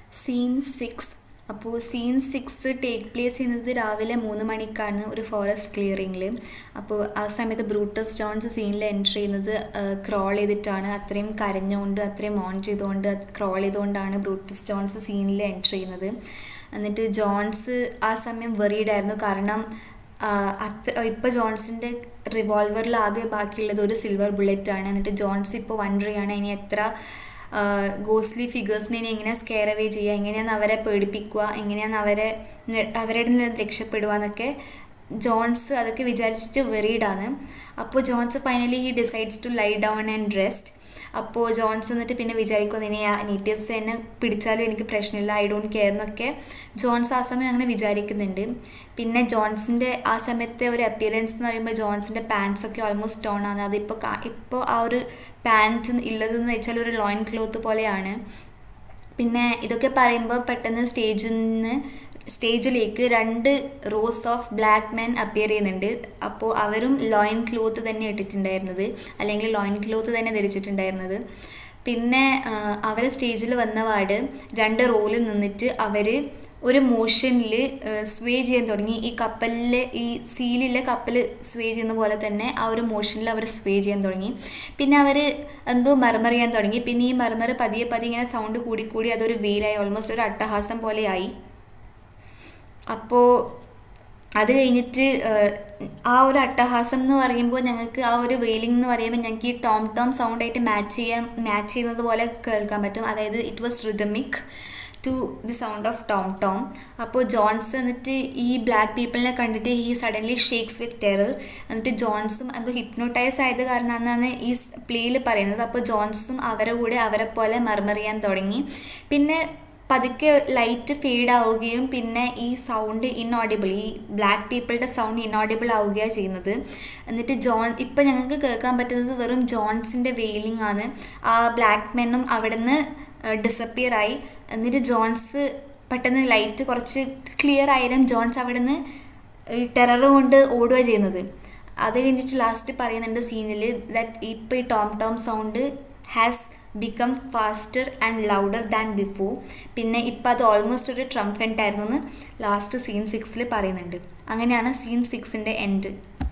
scene six അപ്പോൾ scene six take place ചെയ്യുന്നത് രാവിലെ മൂന്ന് മണിക്കാണ് ഒരു ഫോറസ്റ്റ് ക്ലിയറിങ്ങിൽ അപ്പോൾ ആ സമയത്ത് ബ്രൂട്ടസ് ജോൺസ് സീനിൽ എൻട്രി ചെയ്യുന്നത് ക്രോൾ ചെയ്തിട്ടാണ് അത്രയും കരഞ്ഞുകൊണ്ട് അത്രയും ഓൺ ചെയ്തുകൊണ്ട് ക്രോൾ ചെയ്തുകൊണ്ടാണ് ബ്രൂട്ടസ് ജോൺസ് സീനിൽ എൻട്രി ചെയ്യുന്നത് എന്നിട്ട് ജോൺസ് ആ സമയം വെറീഡ് ആയിരുന്നു കാരണം അത്ര ഇപ്പോൾ ജോൺസിൻ്റെ റിവോൾവറിൽ ആകെ ബാക്കിയുള്ളത് ഒരു സിൽവർ ബുള്ളറ്റ് ആണ് എന്നിട്ട് ജോൺസ് ഇപ്പോൾ വണ്ടർ ചെയ്യാണ് ഇനി എത്ര ഗോസ്ലി ഫിഗേഴ്സിനെ ഇനി എങ്ങനെ സ്കെയർ അവേ ചെയ്യുക എങ്ങനെയാണ് അവരെ പേടിപ്പിക്കുക എങ്ങനെയാണ് അവരെ അവരുടെ നിന്ന് രക്ഷപ്പെടുക എന്നൊക്കെ ജോൺസ് അതൊക്കെ വിചാരിച്ചിട്ട് വെറീഡാണ് അപ്പോൾ Jones finally he decides to lie down and rest അപ്പോൾ ജോൺസ് എന്നിട്ട് പിന്നെ വിചാരിക്കും ഇനി ആ നേറ്റീവ്സ് എന്നെ പിടിച്ചാലും എനിക്ക് പ്രശ്നമില്ല ഐ ഡോണ്ട് കെയർ എന്നൊക്കെ ജോൺസ് ആ സമയം അങ്ങനെ വിചാരിക്കുന്നുണ്ട് പിന്നെ ജോൺസിൻ്റെ ആ സമയത്തെ ഒരു അപ്പിയറൻസ് എന്ന് പറയുമ്പോൾ ജോൺസിൻ്റെ പാൻസ് ഒക്കെ ഓൾമോസ്റ്റ് ടോൺ ആണ് അതിപ്പോൾ ഇപ്പോൾ ആ ഒരു പാൻസ് ഉള്ളതെന്ന് വെച്ചാൽ ഒരു ലോയിൻ ക്ലോത്ത് പോലെയാണ് പിന്നെ ഇതൊക്കെ പറയുമ്പോൾ പെട്ടെന്ന് സ്റ്റേജിൽ നിന്ന് സ്റ്റേജിലേക്ക് രണ്ട് rows of black men appear ചെയ്യുന്നുണ്ട് അപ്പോൾ അവരും ലോയിൻ ക്ലോത്ത് തന്നെ ഇട്ടിട്ടുണ്ടായിരുന്നത് അല്ലെങ്കിൽ ലോയിൻ ക്ലോത്ത് തന്നെ ധരിച്ചിട്ടുണ്ടായിരുന്നത് പിന്നെ അവർ സ്റ്റേജിൽ വന്നപാട് രണ്ട് റോളിൽ നിന്നിട്ട് അവർ ഒരു മോഷനിൽ സ്വേ ചെയ്യാൻ തുടങ്ങി ഈ കപ്പലിൽ ഈ സീലിലെ കപ്പൽ സ്വേ ചെയ്യുന്ന പോലെ തന്നെ ആ ഒരു മോഷനിൽ അവർ സ്വേ ചെയ്യാൻ തുടങ്ങി പിന്നെ അവർ എന്തോ മർമർ ചെയ്യാൻ തുടങ്ങി പിന്നെ ഈ മർമർ പതിയെ പതിയെ ഇങ്ങനെ സൗണ്ട് കൂടിക്കൂടി അതൊരു വെയിലായി ഓൾമോസ്റ്റ് ഒരു അട്ടഹാസം പോലെയായി അപ്പോൾ അത് കഴിഞ്ഞിട്ട് ആ ഒരു അട്ടഹാസം എന്ന് പറയുമ്പോൾ ഞങ്ങൾക്ക് ആ ഒരു വെയിലിംഗ് എന്ന് പറയുമ്പോൾ ഞങ്ങൾക്ക് ഈ ടോം ടോം സൗണ്ടായിട്ട് മാച്ച് ചെയ്യാൻ മാച്ച് ചെയ്യുന്നത് പോലെ കേൾക്കാൻ പറ്റും അതായത് it was rhythmic to the sound of tom tom അപ്പോൾ ജോൺസ് എന്നിട്ട് ഈ ബ്ലാക്ക് പീപ്പിളിനെ കണ്ടിട്ട് ഈ സഡൻലി ഷേക്സ് വിത്ത് ടെറർ എന്നിട്ട് ജോൺസും അത് ഹിപ്നോട്ടൈസ് ആയത് കാരണമാണ് ഈ പ്ലേയിൽ പറയുന്നത് അപ്പോൾ ജോൺസും അവരെ കൂടെ അവരെ പോലെ മർമറിയാൻ തുടങ്ങി പിന്നെ പതുക്കെ ലൈറ്റ് ഫെയ്ഡ് ആവുകയും പിന്നെ ഈ സൗണ്ട് ഇൻഓഡിബിൾ ഈ ബ്ലാക്ക് പീപ്പിളുടെ സൗണ്ട് ഇൻഓഡിബിൾ ആവുകയാണ് ചെയ്യുന്നത് എന്നിട്ട് ജോൺ ഇപ്പം ഞങ്ങൾക്ക് കേൾക്കാൻ പറ്റുന്നത് വെറും ജോൺസിൻ്റെ വെയിലിംഗ് ആണ് ആ ബ്ലാക്ക് മെന്നും അവിടെ നിന്ന് ഡിസപ്പിയർ ആയി എന്നിട്ട് ജോൺസ് പെട്ടെന്ന് ലൈറ്റ് കുറച്ച് ക്ലിയർ ആയാലും ജോൺസ് അവിടെ നിന്ന് ഈ ടെറർ കൊണ്ട് ഓടുക ചെയ്യുന്നത് അത് കഴിഞ്ഞിട്ട് ലാസ്റ്റ് പറയുന്നുണ്ട് സീനിൽ ദാറ്റ് ഇപ്പോൾ ഈ tom tom sound has become faster and louder than before പിന്നെ ഇപ്പം അത് ഓൾമോസ്റ്റ് ഒരു ട്രംഫെൻ്റ് ആയിരുന്നു എന്ന് ലാസ്റ്റ് സീൻ സിക്സിൽ പറയുന്നുണ്ട് അങ്ങനെയാണ് സീൻ സിക്സിൻ്റെ എൻഡ്